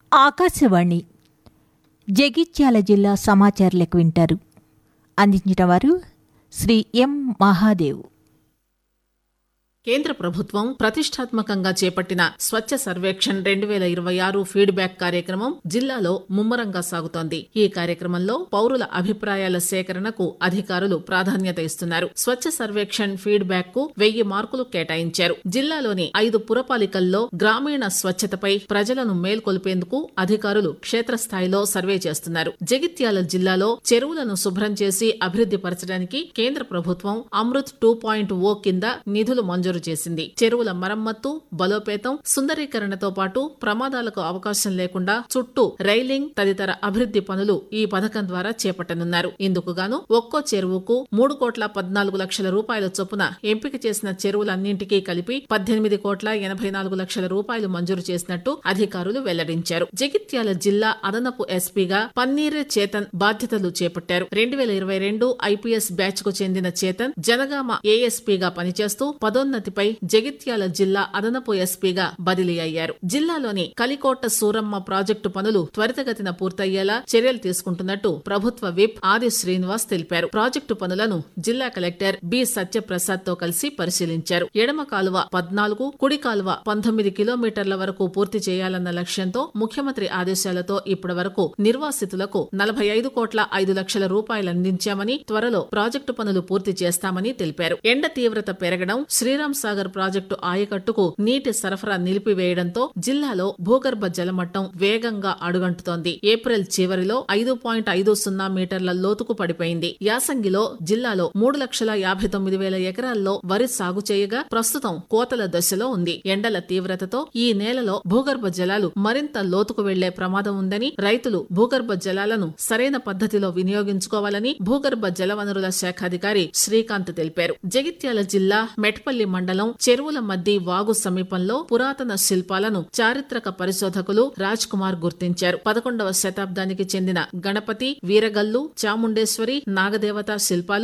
ఆకాశవాణి జగిత్యాల జిల్లా సమాచారాలకు వింటారు అందించిన వారు శ్రీ ఎం మహాదేవ్ కేంద్ర ప్రభుత్వం ప్రతిష్టాత్మకంగా చేపట్టిన స్వచ్ఛ సర్వేక్షణ్ రెండు వేల ఇరవై ఆరు ఫీడ్బ్యాక్ కార్యక్రమం జిల్లాలో ముమ్మరంగా సాగుతోంది ఈ కార్యక్రమంలో పౌరుల అభిప్రాయాల సేకరణకు అధికారులు ప్రాధాన్యత ఇస్తున్నారు స్వచ్ఛ సర్వేక్షణ్ ఫీడ్బ్యాక్ కు వెయ్యి మార్కులు కేటాయించారు జిల్లాలోని ఐదు పురపాలికల్లో గ్రామీణ స్వచ్ఛతపై ప్రజలను మేల్కొల్పేందుకు అధికారులు క్షేత్రస్థాయిలో సర్వే చేస్తున్నారు జగిత్యాల జిల్లాలో చెరువులను శుభ్రం చేసి అభివృద్ది పరచడానికి కేంద్ర ప్రభుత్వం అమృత్ టూ పాయింట్ ఓ కింద నిధులు మంజూరు చేసింది చెరువుల మరమ్మత్తు బలోపేతం సుందరీకరణతో పాటు ప్రమాదాలకు అవకాశం లేకుండా చుట్టూ రైలింగ్ తదితర అభివృద్ది పనులు ఈ పథకం ద్వారా చేపట్టనున్నారు ఇందుకు గాను ఒక్కో చెరువుకు మూడు కోట్ల పద్నాలుగు లక్షల రూపాయల చొప్పున ఎంపిక చేసిన చెరువులన్నింటికీ కలిపి పద్దెనిమిది కోట్ల ఎనభై నాలుగు లక్షల రూపాయలు మంజూరు చేసినట్టు అధికారులు వెల్లడించారు జగిత్యాల జిల్లా అదనపు ఎస్పీగా పన్నీరే చేతన్ బాధ్యతలు చేపట్టారు రెండు వేల ఇరవై రెండు ఐపీఎస్ బ్యాచ్ కు చెందిన చేతన్ జనగామ ఏఎస్పీగా పనిచేస్తూ పదోన్నతిపై జగిత్యాల జిల్లా అదనపు ఎస్పీగా బదిలీ అయ్యారు జిల్లాలోని కలికోట సూరమ్మ ప్రాజెక్టు పనులు త్వరితగతిన పూర్తయ్యేలా చర్యలు తీసుకుంటున్నట్టు ప్రభుత్వ విప్ ఆది శ్రీనివాస్ తెలిపారు ప్రాజెక్టు పనులను జిల్లా కలెక్టర్ బి సత్యప్రసాద్ తో కలిసి పరిశీలించారు ఎడమ కాలువ పద్నాలుగు కుడి కాలువ పంతొమ్మిది కిలోమీటర్ల వరకు పూర్తి చేయాలన్న లక్ష్యంతో ముఖ్యమంత్రి ఆదేశాలతో ఇప్పటి వరకు నిర్వాసితులకు నలభై ఐదు కోట్ల ఐదు లక్షల రూపాయలు అందించామని త్వరలో ప్రాజెక్టు పనులు పూర్తి చేస్తామని తెలిపారు ఎండ తీవ్రత పెరగడం శ్రీరామ్ సాగర్ ప్రాజెక్టు ఆయకట్టుకు నీటి సరఫరా నిలిపివేయడంతో జిల్లాలో భూగర్భ జలమట్టం వేగంగా అడుగంటుతోంది ఏప్రిల్ చివరిలో ఐదు పాయింట్ ఐదు సున్నా మీటర్ల లోతుకు పడిపోయింది యాసంగిలో జిల్లాలో మూడు లక్షల యాభై తొమ్మిది వేల ఎకరాల్లో వరి సాగు చేయగా ప్రస్తుతం కోతల దశలో ఉంది ఎండల తీవ్రతతో ఈ నేలలో భూగర్భ జలాలు మరింత లోతుకు వెళ్లే ప్రమాదం ఉందని రైతులు భూగర్భ జలాలను సరైన పద్ధతిలో వినియోగించుకోవాలని భూగర్భ జలవనరుల శాఖ అధికారి శ్రీకాంత్ తెలిపారు జగిత్యాల జిల్లా మెట్పల్లి మండలం చెరువుల మద్ది వాగు సమీపంలో పురాతన శిల్పాలను చారిత్రక పరిశోధకులు రాజ్ కుమార్ గుర్తించారు పదకొండవ శతాబ్దానికి చెందిన గణపతి వీరగల్లు చాముండేశ్వరి నాగదేవత శిల్పాలు